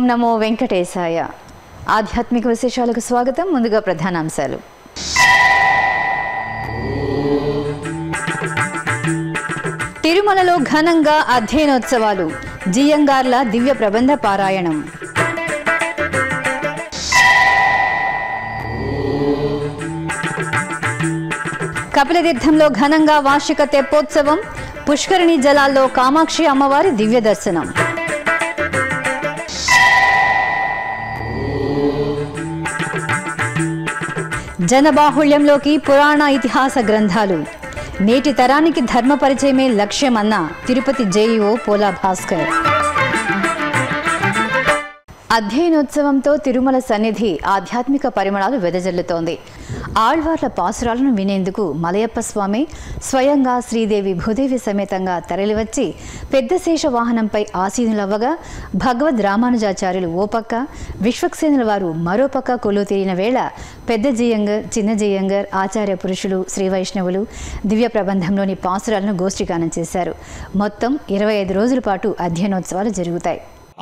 నమో వెంకటేశాయ ఆధ్యాత్మిక విశేషాలకు స్వాగతం ముందుగా ప్రధానాంశాలు తిరుమలలో ఘనంగా అధ్యయనోత్సవాలు జియంగార్ల దివ్య ప్రబంధ పారాయణం కపిలతీర్థంలో ఘనంగా వార్షిక తెప్పోత్సవం పుష్కరిణి జలాల్లో కామాక్షి అమ్మవారి దివ్య దర్శనం జనబాహుళ్యంలోకి పురాణ ఇతిహాస గ్రంథాలు నేటి తరానికి ధర్మ పరిచయమే లక్ష్యమన్న తిరుపతి జేఈఓ పోలా భాస్కర్ అధ్యయనోత్సవంతో తిరుమల సన్నిధి ఆధ్యాత్మిక పరిమళాలు వెదజల్లుతోంది ఆళ్వార్ల పాసురాలను వినేందుకు మలయప్ప స్వామి స్వయంగా శ్రీదేవి భూదేవి సమేతంగా తరలివచ్చి పెద్దశేష వాహనంపై ఆసీనులవ్వగా భగవద్ రామానుజాచార్యులు ఓ పక్క విశ్వక్సేనుల వారు మరో పక్క కొలు తీరిన వేళ పెద్ద జియంగర్ చిన్న జియంగర్ ఆచార్య పురుషులు శ్రీ వైష్ణవులు దివ్య ప్రబంధంలోని పాసురాలను గోష్ఠిగానం చేశారు మొత్తం ఇరవై ఐదు రోజుల పాటు అధ్యయనోత్సవాలు జరుగుతాయి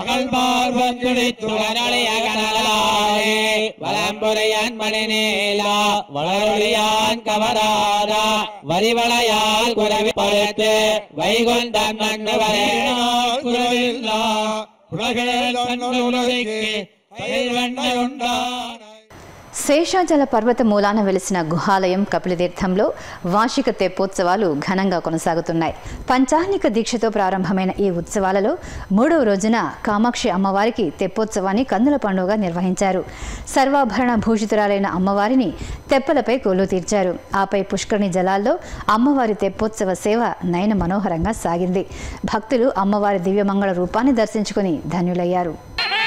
അകൽമാർവന്തുടിത്തുളനളിയകനലായേ വലമ്പുരയാൻ മണിനീല വളരൊളിയാൻ കവരാര വരിവളയാൽ കുരവി പരത്ത് വൈകുണ്ഠം മണ്ണ് വരേണാൽ കുരവില്ല ഉലകേളുലയ്ക്ക് തൈവണ്ണയുണ്ടാണ് శేషాచల పర్వత మూలాన వెలిసిన గుహాలయం కపిలతీర్థంలో వార్షిక తెప్పోత్సవాలు ఘనంగా కొనసాగుతున్నాయి పంచాహ్నిక దీక్షతో ప్రారంభమైన ఈ ఉత్సవాలలో మూడవ రోజున కామాక్షి అమ్మవారికి తెప్పోత్సవాన్ని కన్నుల పండుగ నిర్వహించారు సర్వాభరణ భూషితురాలైన అమ్మవారిని తెప్పలపై కొల్లు తీర్చారు ఆపై పుష్కరిణి జలాల్లో అమ్మవారి తెప్పోత్సవ సేవ నయన మనోహరంగా సాగింది భక్తులు అమ్మవారి దివ్యమంగళ రూపాన్ని దర్శించుకుని ధన్యులయ్యారు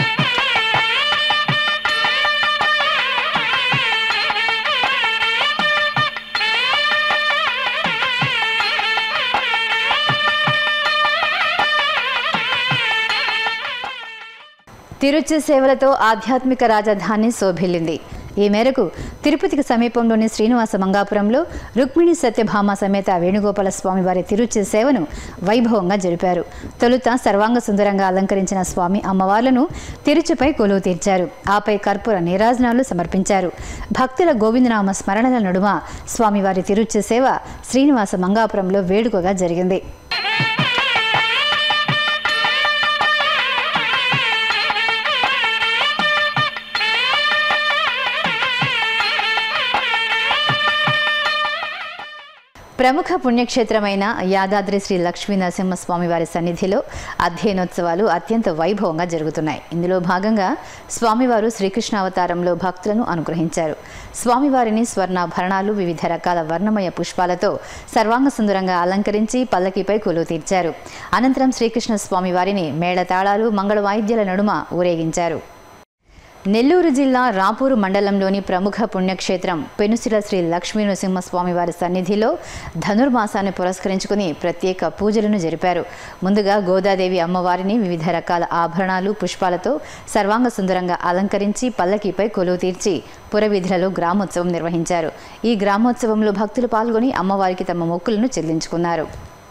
తిరుచి సేవలతో ఆధ్యాత్మిక రాజధాని శోభిల్లింది ఈ మేరకు తిరుపతికి సమీపంలోని శ్రీనివాస మంగాపురంలో రుక్మిణి సత్యభామ సమేత వేణుగోపాల స్వామి వారి తిరుచి సేవను వైభవంగా జరిపారు తొలుత సర్వాంగ సుందరంగా అలంకరించిన స్వామి అమ్మవార్లను తిరుచిపై కొలువు తీర్చారు ఆపై కర్పూర నీరాజనాలు సమర్పించారు భక్తుల గోవిందనామ స్మరణల నడుమ స్వామివారి తిరుచి సేవ శ్రీనివాస మంగాపురంలో వేడుకగా జరిగింది ప్రముఖ పుణ్యక్షేత్రమైన యాదాద్రి శ్రీ లక్ష్మీ నరసింహస్వామి వారి సన్నిధిలో అధ్యయనోత్సవాలు అత్యంత వైభవంగా జరుగుతున్నాయి ఇందులో భాగంగా స్వామివారు శ్రీకృష్ణ అవతారంలో భక్తులను అనుగ్రహించారు స్వామివారిని స్వర్ణాభరణాలు వివిధ రకాల వర్ణమయ పుష్పాలతో సర్వాంగ సుందరంగా అలంకరించి పల్లకిపై కొలువు తీర్చారు అనంతరం శ్రీకృష్ణ స్వామి వారిని మేళతాళాలు మంగళ వాయిద్యాల నడుమ ఊరేగించారు నెల్లూరు జిల్లా రాపూరు మండలంలోని ప్రముఖ పుణ్యక్షేత్రం పెనుసిల శ్రీ లక్ష్మీ నరసింహస్వామి వారి సన్నిధిలో ధనుర్మాసాన్ని పురస్కరించుకుని ప్రత్యేక పూజలను జరిపారు ముందుగా గోదాదేవి అమ్మవారిని వివిధ రకాల ఆభరణాలు పుష్పాలతో సర్వాంగ సుందరంగా అలంకరించి పల్లకీపై కొలువు తీర్చి పురవీధులలో గ్రామోత్సవం నిర్వహించారు ఈ గ్రామోత్సవంలో భక్తులు పాల్గొని అమ్మవారికి తమ మొక్కులను చెల్లించుకున్నారు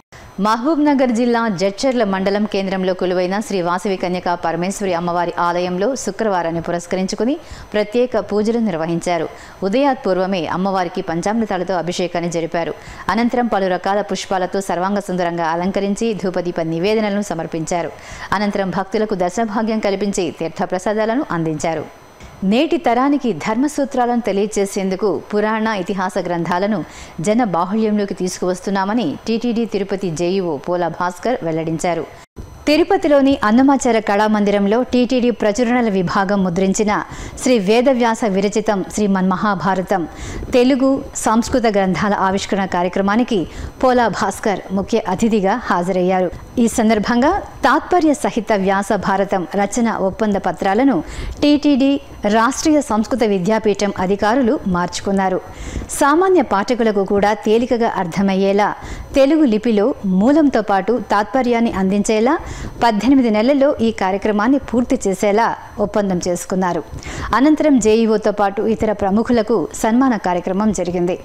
మహబూబ్ నగర్ జిల్లా జడ్చర్ల మండలం కేంద్రంలో కొలువైన శ్రీ వాసవి కన్యక పరమేశ్వరి అమ్మవారి ఆలయంలో శుక్రవారాన్ని పురస్కరించుకుని ప్రత్యేక పూజలు నిర్వహించారు ఉదయాత్పూర్వమే అమ్మవారికి పంచామృతాలతో అభిషేకాన్ని జరిపారు అనంతరం పలు రకాల పుష్పాలతో సర్వాంగ సుందరంగా అలంకరించి ధూపదీప నివేదనలను సమర్పించారు అనంతరం భక్తులకు దర్శనభాగ్యం కల్పించి తీర్థప్రసాదాలను అందించారు నేటి తరానికి ధర్మసూత్రాలను తెలియజేసేందుకు పురాణ ఇతిహాస గ్రంథాలను జన బాహుళ్యంలోకి తీసుకువస్తున్నామని టీటీడీ తిరుపతి జేఈఓ పోలా భాస్కర్ వెల్లడించారు తిరుపతిలోని అన్నమాచార కళామందిరంలో టీటీడీ ప్రచురణల విభాగం ముద్రించిన శ్రీ వేదవ్యాస విరచితం శ్రీమన్ మహాభారతం తెలుగు సంస్కృత గ్రంథాల ఆవిష్కరణ కార్యక్రమానికి పోలా భాస్కర్ ముఖ్య అతిథిగా హాజరయ్యారు ఈ సందర్భంగా తాత్పర్య సహిత వ్యాస భారతం రచన ఒప్పంద పత్రాలను టీటీడీ రాష్ట్రీయ సంస్కృత విద్యాపీఠం అధికారులు మార్చుకున్నారు సామాన్య పాఠకులకు కూడా తేలికగా అర్థమయ్యేలా తెలుగు లిపిలో మూలంతో పాటు తాత్పర్యాన్ని అందించేలా పద్దెనిమిది నెలల్లో ఈ కార్యక్రమాన్ని పూర్తి చేసేలా ఒప్పందం చేసుకున్నారు అనంతరం జేఈఓతో పాటు ఇతర ప్రముఖులకు సన్మాన కార్యక్రమం జరిగింది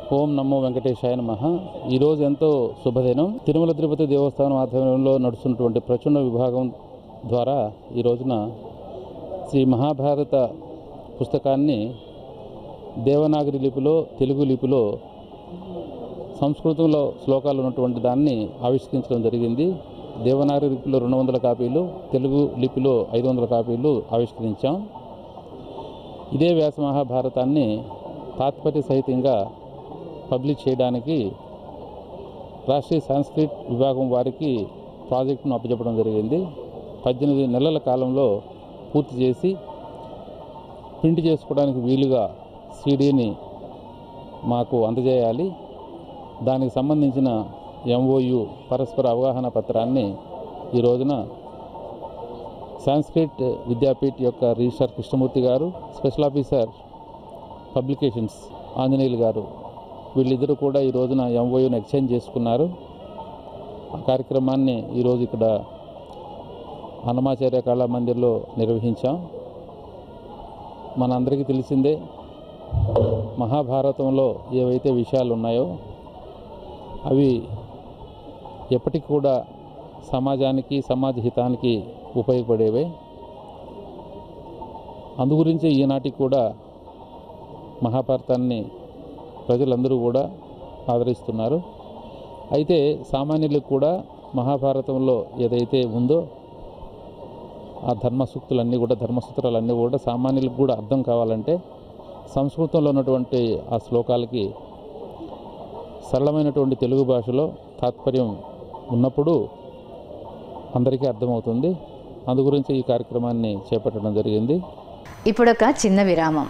ఓం నమో వెంకటేశాయ నమ ఈరోజు ఎంతో శుభదినం తిరుమల తిరుపతి దేవస్థానం ఆధ్వర్యంలో నడుస్తున్నటువంటి ప్రచురణ విభాగం ద్వారా ఈ రోజున శ్రీ మహాభారత పుస్తకాన్ని దేవనాగరి లిపిలో తెలుగు లిపిలో సంస్కృతంలో శ్లోకాలు ఉన్నటువంటి దాన్ని ఆవిష్కరించడం జరిగింది దేవనాగరి లిపిలో రెండు వందల కాపీలు తెలుగు లిపిలో ఐదు వందల కాపీలు ఆవిష్కరించాం ఇదే వ్యాస మహాభారతాన్ని తాత్పర్య సహితంగా పబ్లిష్ చేయడానికి రాష్ట్రీయ సాంస్క్రిట్ విభాగం వారికి ప్రాజెక్టును అప్పచెప్పడం జరిగింది పద్దెనిమిది నెలల కాలంలో పూర్తి చేసి ప్రింట్ చేసుకోవడానికి వీలుగా సీడీని మాకు అందజేయాలి దానికి సంబంధించిన ఎంఓయు పరస్పర అవగాహన పత్రాన్ని ఈ రోజున సాంస్క్రిట్ విద్యాపీఠ్ యొక్క రిజిస్ట్రార్ కృష్ణమూర్తి గారు స్పెషల్ ఆఫీసర్ పబ్లికేషన్స్ ఆంజనేయులు గారు వీళ్ళిద్దరూ కూడా ఈ రోజున ఎంఓయూని ఎక్స్చేంజ్ చేసుకున్నారు ఆ కార్యక్రమాన్ని ఈరోజు ఇక్కడ అన్నమాచార్య కళా మందిర్లో నిర్వహించాం మనందరికీ తెలిసిందే మహాభారతంలో ఏవైతే విషయాలు ఉన్నాయో అవి ఎప్పటికి కూడా సమాజానికి సమాజ హితానికి ఉపయోగపడేవే అందుగురించి ఈనాటికి కూడా మహాభారతాన్ని ప్రజలందరూ కూడా ఆదరిస్తున్నారు అయితే సామాన్యులకు కూడా మహాభారతంలో ఏదైతే ఉందో ఆ ధర్మసూక్తులన్నీ కూడా ధర్మసూత్రాలన్నీ కూడా సామాన్యులకు కూడా అర్థం కావాలంటే సంస్కృతంలో ఉన్నటువంటి ఆ శ్లోకాలకి సరళమైనటువంటి తెలుగు భాషలో తాత్పర్యం ఉన్నప్పుడు అందరికీ అర్థమవుతుంది అందు గురించి ఈ కార్యక్రమాన్ని చేపట్టడం జరిగింది ఇప్పుడొక చిన్న విరామం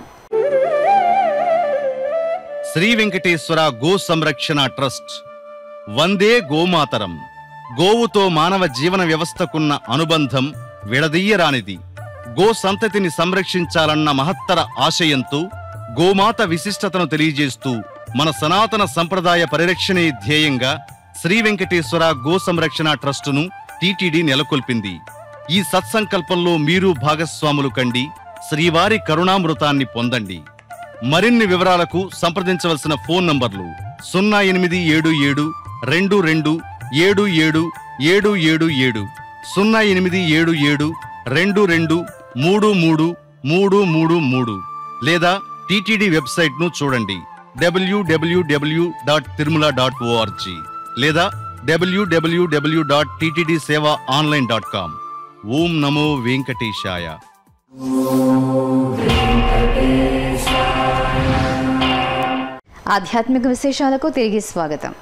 శ్రీ వెంకటేశ్వర గో సంరక్షణ ట్రస్ట్ వందే గోమాతరం గోవుతో మానవ జీవన వ్యవస్థకున్న అనుబంధం విడదీయరానిది గో సంతతిని సంరక్షించాలన్న మహత్తర ఆశయంతో గోమాత విశిష్టతను తెలియజేస్తూ మన సనాతన సంప్రదాయ పరిరక్షణే ధ్యేయంగా శ్రీ వెంకటేశ్వర గో సంరక్షణ ట్రస్టును టీటీడీ నెలకొల్పింది ఈ సత్సంకల్పంలో మీరు భాగస్వాములు కండి శ్రీవారి కరుణామృతాన్ని పొందండి మరిన్ని వివరాలకు సంప్రదించవలసిన ఫోన్ నంబర్లు సున్నా ఎనిమిది ఏడు ఏడు రెండు రెండు ఏడు ఏడు ఏడు ఏడు ఏడు సున్నా ఎనిమిది ఏడు ఏడు రెండు రెండు మూడు మూడు మూడు మూడు మూడు లేదా టీటీడీ వెబ్సైట్ను చూడండి W W W dot Tirumala dot O R G లేదా W W W dot TTD seva online dot com ఓం నమో వెంకటేశాయ ఆధ్యాత్మిక విశేషాలకు తిరిగి స్వాగతం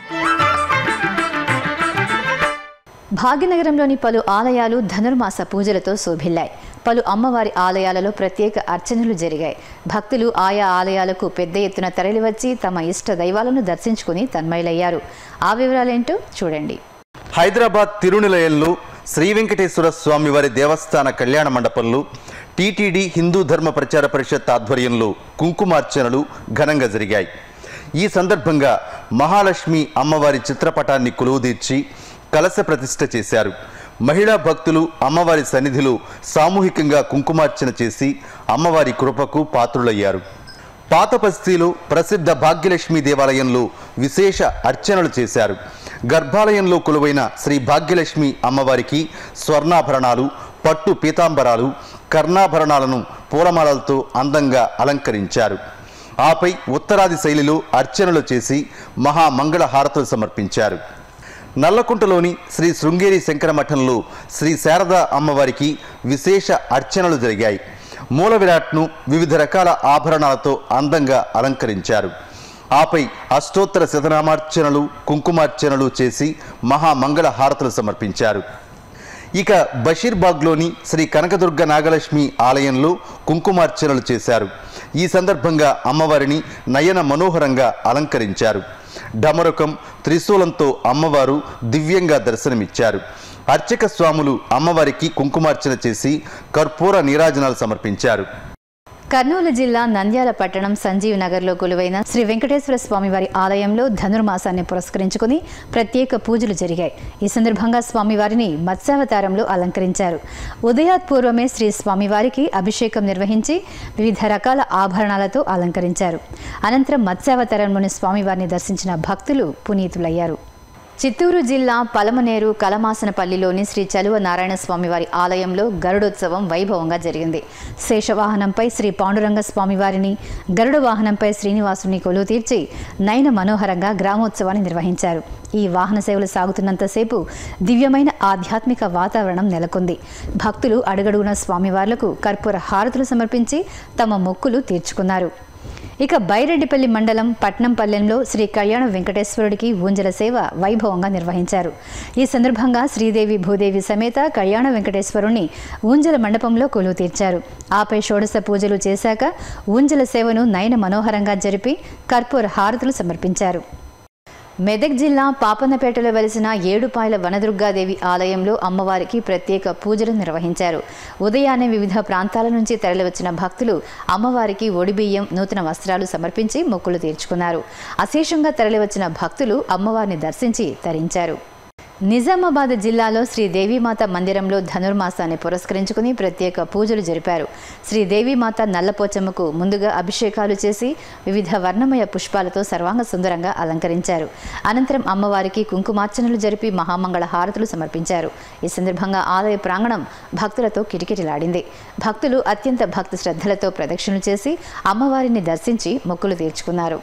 భాగ్యనగరంలోని పలు ఆలయాలు ధనుర్మాస పూజలతో శోభిల్లాయి పలు అమ్మవారి ఆలయాలలో ప్రత్యేక అర్చనలు జరిగాయి భక్తులు ఆయా ఆలయాలకు పెద్ద ఎత్తున తరలివచ్చి తమ ఇష్ట దైవాలను దర్శించుకుని తన్మయులయ్యారు ఆ వివరాలేంటో చూడండి హైదరాబాద్ తిరునిలయంలో శ్రీ వెంకటేశ్వర స్వామి వారి దేవస్థాన కళ్యాణ మండపంలో టీటీడీ హిందూ ధర్మ ప్రచార పరిషత్ ఆధ్వర్యంలో కుంకుమార్చనలు ఘనంగా జరిగాయి ఈ సందర్భంగా మహాలక్ష్మి అమ్మవారి చిత్రపటాన్ని కొలువుదీర్చి కలశ ప్రతిష్ఠ చేశారు మహిళా భక్తులు అమ్మవారి సన్నిధిలో సామూహికంగా కుంకుమార్చన చేసి అమ్మవారి కృపకు పాత్రులయ్యారు పాత బస్తీలో ప్రసిద్ధ భాగ్యలక్ష్మి దేవాలయంలో విశేష అర్చనలు చేశారు గర్భాలయంలో కొలువైన శ్రీ భాగ్యలక్ష్మి అమ్మవారికి స్వర్ణాభరణాలు పట్టు పీతాంబరాలు కర్ణాభరణాలను పూలమాలలతో అందంగా అలంకరించారు ఆపై ఉత్తరాది శైలిలో అర్చనలు చేసి మహామంగళ హారతులు సమర్పించారు నల్లకుంటలోని శ్రీ శృంగేరి శంకర మఠంలో శ్రీ శారదా అమ్మవారికి విశేష అర్చనలు జరిగాయి మూల విరాట్ను వివిధ రకాల ఆభరణాలతో అందంగా అలంకరించారు ఆపై అష్టోత్తర శతనామార్చనలు కుంకుమార్చనలు చేసి మహామంగళ హారతులు సమర్పించారు ఇక బషీర్బాగ్లోని శ్రీ కనకదుర్గ నాగలక్ష్మి ఆలయంలో కుంకుమార్చనలు చేశారు ఈ సందర్భంగా అమ్మవారిని నయన మనోహరంగా అలంకరించారు డమరుకం త్రిశూలంతో అమ్మవారు దివ్యంగా దర్శనమిచ్చారు అర్చక స్వాములు అమ్మవారికి కుంకుమార్చన చేసి కర్పూర నీరాజనాలు సమర్పించారు కర్నూలు జిల్లా నంద్యాల పట్టణం సంజీవ్ నగర్లో కొలువైన శ్రీ వెంకటేశ్వర స్వామివారి ఆలయంలో ధనుర్మాసాన్ని పురస్కరించుకుని ప్రత్యేక పూజలు జరిగాయి ఈ సందర్భంగా స్వామివారిని మత్స్యావతారంలో అలంకరించారు ఉదయాత్పూర్వమే శ్రీ స్వామివారికి అభిషేకం నిర్వహించి వివిధ రకాల ఆభరణాలతో అలంకరించారు అనంతరం మత్స్యావతారంలోని స్వామివారిని దర్శించిన భక్తులు పునీతులయ్యారు చిత్తూరు జిల్లా పలమనేరు కలమాసనపల్లిలోని శ్రీ చలువ నారాయణ స్వామివారి ఆలయంలో గరుడోత్సవం వైభవంగా జరిగింది శేషవాహనంపై శ్రీ పాండురంగ స్వామివారిని గరుడ వాహనంపై శ్రీనివాసుని కొలువు తీర్చి నయన మనోహరంగా గ్రామోత్సవాన్ని నిర్వహించారు ఈ వాహన సేవలు సాగుతున్నంతసేపు దివ్యమైన ఆధ్యాత్మిక వాతావరణం నెలకొంది భక్తులు అడుగడుగున స్వామివార్లకు కర్పూర హారతులు సమర్పించి తమ మొక్కులు తీర్చుకున్నారు ఇక బైరెడ్డిపల్లి మండలం పట్నంపల్లెంలో శ్రీ కళ్యాణ వెంకటేశ్వరుడికి ఊంజల సేవ వైభవంగా నిర్వహించారు ఈ సందర్భంగా శ్రీదేవి భూదేవి సమేత కళ్యాణ వెంకటేశ్వరుని ఊంజల మండపంలో కొలువు తీర్చారు ఆపై షోడశ పూజలు చేశాక ఊంజల సేవను నయన మనోహరంగా జరిపి కర్పూర హారతులు సమర్పించారు మెదక్ జిల్లా పాపన్నపేటలో వెలిసిన ఏడుపాయల వనదుర్గాదేవి ఆలయంలో అమ్మవారికి ప్రత్యేక పూజలు నిర్వహించారు ఉదయాన్నే వివిధ ప్రాంతాల నుంచి తరలివచ్చిన భక్తులు అమ్మవారికి ఒడిబియ్యం నూతన వస్త్రాలు సమర్పించి మొక్కులు తీర్చుకున్నారు అశేషంగా తరలివచ్చిన భక్తులు అమ్మవారిని దర్శించి తరించారు నిజామాబాద్ జిల్లాలో శ్రీ దేవీమాత మందిరంలో ధనుర్మాసాన్ని పురస్కరించుకుని ప్రత్యేక పూజలు జరిపారు శ్రీ దేవీమాత నల్లపోచమ్మకు ముందుగా అభిషేకాలు చేసి వివిధ వర్ణమయ పుష్పాలతో సర్వాంగ సుందరంగా అలంకరించారు అనంతరం అమ్మవారికి కుంకుమార్చనలు జరిపి మహామంగళ హారతులు సమర్పించారు ఈ సందర్భంగా ఆలయ ప్రాంగణం భక్తులతో కిటకిటలాడింది భక్తులు అత్యంత భక్తి శ్రద్ధలతో ప్రదక్షిణలు చేసి అమ్మవారిని దర్శించి మొక్కులు తీర్చుకున్నారు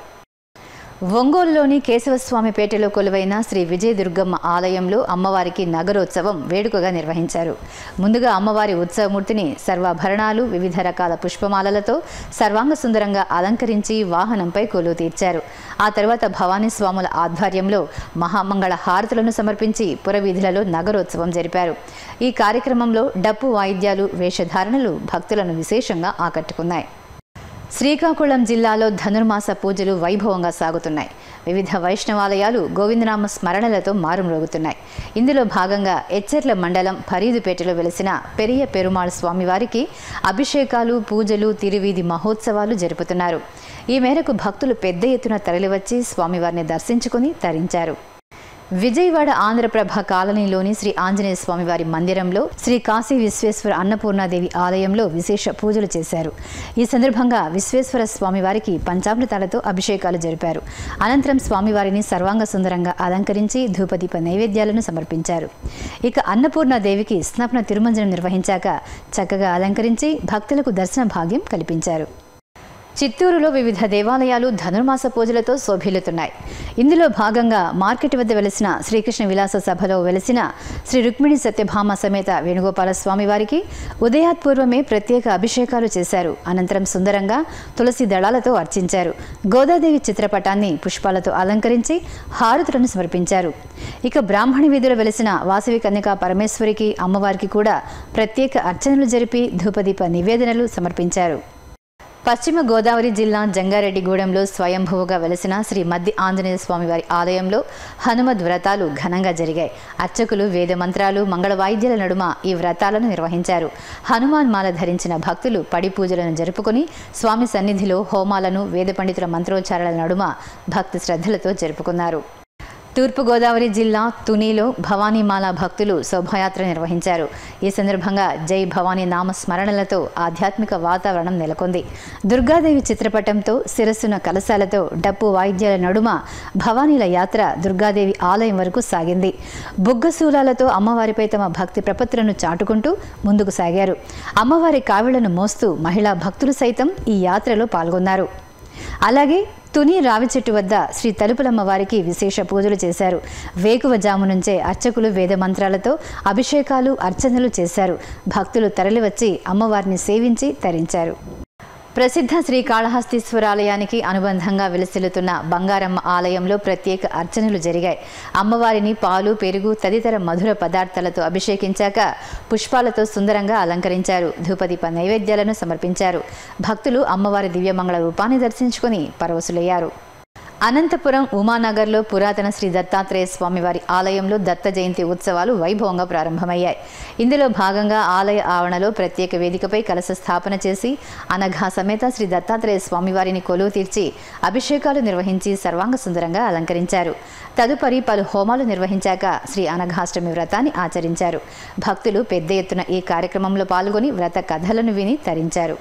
ఒంగోలులోని కేశవస్వామిపేటలో కొలువైన శ్రీ విజయ దుర్గమ్మ ఆలయంలో అమ్మవారికి నగరోత్సవం వేడుకగా నిర్వహించారు ముందుగా అమ్మవారి ఉత్సవమూర్తిని సర్వాభరణాలు వివిధ రకాల పుష్పమాలలతో సర్వాంగ సుందరంగా అలంకరించి వాహనంపై కొలువు తీర్చారు ఆ తర్వాత భవానీ స్వాముల ఆధ్వర్యంలో మహామంగళ హారతులను సమర్పించి పురవీధులలో నగరోత్సవం జరిపారు ఈ కార్యక్రమంలో డప్పు వాయిద్యాలు వేషధారణలు భక్తులను విశేషంగా ఆకట్టుకున్నాయి శ్రీకాకుళం జిల్లాలో ధనుర్మాస పూజలు వైభవంగా సాగుతున్నాయి వివిధ వైష్ణవాలయాలు గోవిందనామ స్మరణలతో మారుమ్రోగుతున్నాయి ఇందులో భాగంగా ఎచ్చెర్ల మండలం ఫరీదుపేటలో వెలిసిన పెరియ పెరుమాళ్ స్వామివారికి అభిషేకాలు పూజలు తిరువీధి మహోత్సవాలు జరుపుతున్నారు ఈ మేరకు భక్తులు పెద్ద ఎత్తున తరలివచ్చి స్వామివారిని దర్శించుకుని తరించారు విజయవాడ ఆంధ్రప్రభ కాలనీలోని శ్రీ ఆంజనేయ స్వామివారి మందిరంలో శ్రీ కాశీ విశ్వేశ్వర అన్నపూర్ణాదేవి ఆలయంలో విశేష పూజలు చేశారు ఈ సందర్భంగా విశ్వేశ్వర స్వామివారికి పంచామృతాలతో అభిషేకాలు జరిపారు అనంతరం స్వామివారిని సర్వాంగ సుందరంగా అలంకరించి ధూపదీప నైవేద్యాలను సమర్పించారు ఇక అన్నపూర్ణాదేవికి స్నపన తిరుమంజనం నిర్వహించాక చక్కగా అలంకరించి భక్తులకు దర్శన భాగ్యం కల్పించారు చిత్తూరులో వివిధ దేవాలయాలు ధనుర్మాస పూజలతో శోభిల్లుతున్నాయి ఇందులో భాగంగా మార్కెట్ వద్ద వెలిసిన శ్రీకృష్ణ విలాస సభలో వెలిసిన శ్రీ రుక్మిణి సత్యభామ సమేత వేణుగోపాల స్వామి వారికి ఉదయాత్పూర్వమే ప్రత్యేక అభిషేకాలు చేశారు అనంతరం సుందరంగా తులసి దళాలతో అర్చించారు గోదాదేవి చిత్రపటాన్ని పుష్పాలతో అలంకరించి హారతులను సమర్పించారు ఇక బ్రాహ్మణి వీధిలో వెలిసిన వాసవి కన్యకా పరమేశ్వరికి అమ్మవారికి కూడా ప్రత్యేక అర్చనలు జరిపి ధూపదీప నివేదనలు సమర్పించారు పశ్చిమ గోదావరి జిల్లా జంగారెడ్డిగూడెంలో స్వయంభువుగా వెలసిన శ్రీ మద్ది ఆంజనేయ స్వామివారి ఆలయంలో హనుమద్ వ్రతాలు ఘనంగా జరిగాయి అర్చకులు వేద మంత్రాలు మంగళ వాయిద్యాల నడుమ ఈ వ్రతాలను నిర్వహించారు హనుమాన్ మాల ధరించిన భక్తులు పడి పూజలను జరుపుకొని స్వామి సన్నిధిలో హోమాలను వేద పండితుల మంత్రోచ్చారాల నడుమ భక్తి శ్రద్ధలతో జరుపుకున్నారు తూర్పుగోదావరి జిల్లా తునిలో భవానీమాల భక్తులు శోభాయాత్ర నిర్వహించారు ఈ సందర్భంగా జై భవానీ నామ స్మరణలతో ఆధ్యాత్మిక వాతావరణం నెలకొంది దుర్గాదేవి చిత్రపటంతో శిరస్సున కలశాలతో డప్పు వాయిద్యాల నడుమ భవానీల యాత్ర దుర్గాదేవి ఆలయం వరకు సాగింది బుగ్గశూలాలతో అమ్మవారిపై తమ భక్తి ప్రపత్తులను చాటుకుంటూ ముందుకు సాగారు అమ్మవారి కావిళ్లను మోస్తూ మహిళా భక్తులు సైతం ఈ యాత్రలో పాల్గొన్నారు అలాగే తుని రావి చెట్టు వద్ద శ్రీ తలుపులమ్మ వారికి విశేష పూజలు చేశారు వేకువ జాము నుంచే అర్చకులు వేద మంత్రాలతో అభిషేకాలు అర్చనలు చేశారు భక్తులు తరలివచ్చి అమ్మవారిని సేవించి తరించారు ప్రసిద్ధ శ్రీ కాళహస్తీశ్వరాలయానికి అనుబంధంగా విలసిల్లుతున్న బంగారమ్మ ఆలయంలో ప్రత్యేక అర్చనలు జరిగాయి అమ్మవారిని పాలు పెరుగు తదితర మధుర పదార్థాలతో అభిషేకించాక పుష్పాలతో సుందరంగా అలంకరించారు ధూపదీప నైవేద్యాలను సమర్పించారు భక్తులు అమ్మవారి దివ్యమంగళ రూపాన్ని దర్శించుకుని పరవశులయ్యారు అనంతపురం ఉమానగర్లో పురాతన శ్రీ దత్తాత్రేయ స్వామివారి ఆలయంలో దత్త జయంతి ఉత్సవాలు వైభవంగా ప్రారంభమయ్యాయి ఇందులో భాగంగా ఆలయ ఆవరణలో ప్రత్యేక వేదికపై కలశ స్థాపన చేసి అనఘా సమేత శ్రీ దత్తాత్రేయ స్వామివారిని కొలువు తీర్చి అభిషేకాలు నిర్వహించి సర్వాంగ సుందరంగా అలంకరించారు తదుపరి పలు హోమాలు నిర్వహించాక శ్రీ అనఘాష్టమి వ్రతాన్ని ఆచరించారు భక్తులు పెద్ద ఎత్తున ఈ కార్యక్రమంలో పాల్గొని వ్రత కథలను విని తరించారు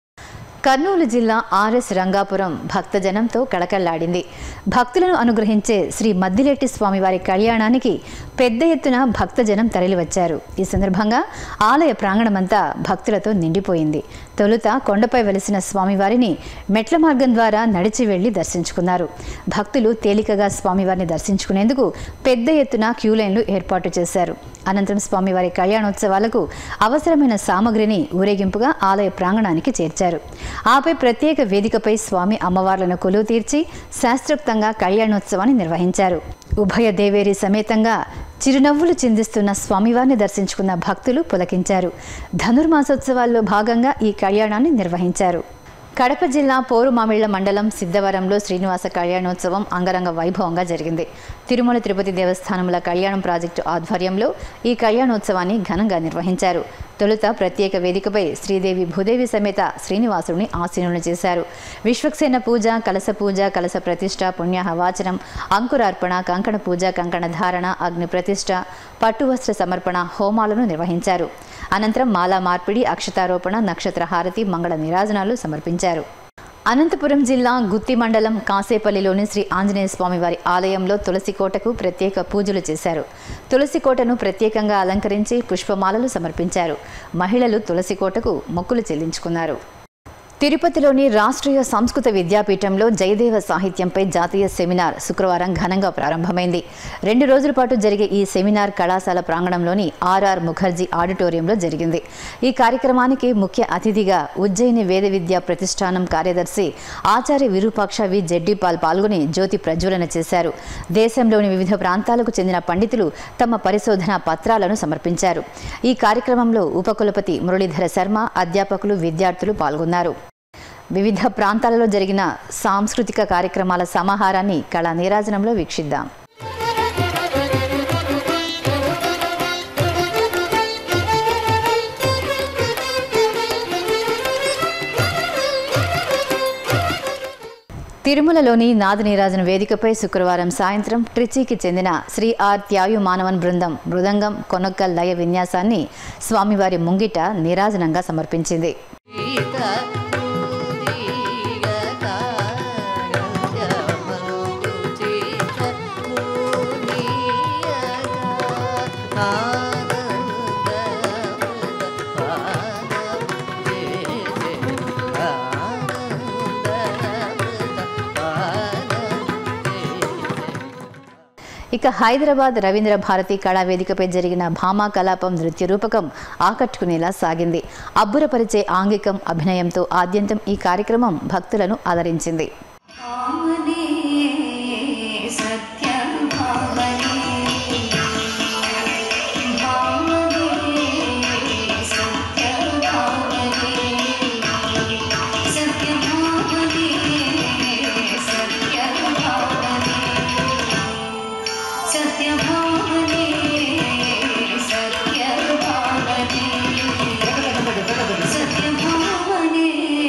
కర్నూలు జిల్లా ఆర్ఎస్ రంగాపురం భక్తజనంతో కళకళ్లాడింది భక్తులను అనుగ్రహించే శ్రీ మద్దిలెట్టి స్వామివారి కళ్యాణానికి పెద్ద ఎత్తున భక్తజనం తరలివచ్చారు ఈ సందర్భంగా ఆలయ ప్రాంగణమంతా భక్తులతో నిండిపోయింది తొలుత కొండపై వెలిసిన స్వామివారిని మెట్ల మార్గం ద్వారా నడిచి వెళ్లి దర్శించుకున్నారు భక్తులు తేలికగా స్వామివారిని దర్శించుకునేందుకు పెద్ద ఎత్తున క్యూ లైన్లు ఏర్పాటు చేశారు అనంతరం స్వామివారి కళ్యాణోత్సవాలకు అవసరమైన సామగ్రిని ఊరేగింపుగా ఆలయ ప్రాంగణానికి చేర్చారు ఆపై ప్రత్యేక వేదికపై స్వామి అమ్మవార్లను కొలువు తీర్చి శాస్త్రోక్తంగా కళ్యాణోత్సవాన్ని నిర్వహించారు ఉభయ దేవేరి సమేతంగా చిరునవ్వులు చిందిస్తున్న స్వామివారిని దర్శించుకున్న భక్తులు పులకించారు ధనుర్మాసోత్సవాల్లో భాగంగా ఈ కళ్యాణాన్ని నిర్వహించారు కడప జిల్లా పోరుమామిళ్ల మండలం సిద్ధవరంలో శ్రీనివాస కళ్యాణోత్సవం అంగరంగ వైభవంగా జరిగింది తిరుమల తిరుపతి దేవస్థానముల కళ్యాణం ప్రాజెక్టు ఆధ్వర్యంలో ఈ కళ్యాణోత్సవాన్ని ఘనంగా నిర్వహించారు తొలుత ప్రత్యేక వేదికపై శ్రీదేవి భూదేవి సమేత శ్రీనివాసుడిని ఆసీనులను చేశారు విశ్వక్సేన పూజ కలస పూజ కలస ప్రతిష్ట పుణ్యాహవాచనం అంకురార్పణ కంకణ పూజ కంకణ ధారణ అగ్ని ప్రతిష్ట పట్టువస్త్ర సమర్పణ హోమాలను నిర్వహించారు అనంతరం మాలా మార్పిడి అక్షతారోపణ నక్షత్ర హారతి మంగళ నిరాజనాలు సమర్పించారు అనంతపురం జిల్లా గుత్తి మండలం కాసేపల్లిలోని శ్రీ ఆంజనేయ స్వామి వారి ఆలయంలో తులసి కోటకు ప్రత్యేక పూజలు చేశారు తులసి కోటను ప్రత్యేకంగా అలంకరించి పుష్పమాలలు సమర్పించారు మహిళలు తులసి కోటకు మొక్కులు చెల్లించుకున్నారు తిరుపతిలోని రాష్ట్రీయ సంస్కృత విద్యాపీఠంలో జయదేవ సాహిత్యంపై జాతీయ సెమినార్ శుక్రవారం ఘనంగా ప్రారంభమైంది రెండు రోజుల పాటు జరిగే ఈ సెమినార్ కళాశాల ప్రాంగణంలోని ఆర్ఆర్ ముఖర్జీ ఆడిటోరియంలో జరిగింది ఈ కార్యక్రమానికి ముఖ్య అతిథిగా ఉజ్జయిని వేద విద్యా ప్రతిష్టానం కార్యదర్శి ఆచార్య విరూపాక్ష వి జెడ్డిపాల్ పాల్గొని జ్యోతి ప్రజ్వలన చేశారు దేశంలోని వివిధ ప్రాంతాలకు చెందిన పండితులు తమ పరిశోధన పత్రాలను సమర్పించారు ఈ కార్యక్రమంలో ఉపకులపతి మురళీధర శర్మ అధ్యాపకులు విద్యార్థులు పాల్గొన్నారు వివిధ ప్రాంతాలలో జరిగిన సాంస్కృతిక కార్యక్రమాల సమాహారాన్ని కళా నీరాజనంలో వీక్షిద్దాం తిరుమలలోని నాదనీరాజన వేదికపై శుక్రవారం సాయంత్రం ట్రిచీకి చెందిన శ్రీ ఆర్ త్యాయు మానవన్ బృందం మృదంగం కొనక్కల్ లయ విన్యాసాన్ని స్వామివారి ముంగిట నీరాజనంగా సమర్పించింది ఇక హైదరాబాద్ రవీంద్ర భారతి కళా వేదికపై జరిగిన భామా కలాపం నృత్య రూపకం ఆకట్టుకునేలా సాగింది అబ్బురపరిచే ఆంగికం అభినయంతో ఆద్యంతం ఈ కార్యక్రమం భక్తులను ఆదరించింది భావనే సత్యం భావనే భావనే సత్యం భావనే సత్యం భావనే సత్యం భావనే సత్యం భావనే సత్యం భావనే సత్యం భావనే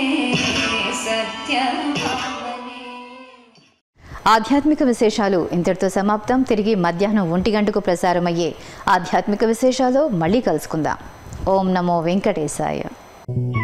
సత్యం భావనే ఆధ్యాత్మిక విశేషాలు ఇంతటితో సమాప్తం తిరిగి మధ్యాహ్నం ఒంటి గంటకు ప్రసారమయ్యే ఆధ్యాత్మిక విశేషాలు మళ్ళీ కలుసుకుందాం ఓం నమో వెంకటేశాయ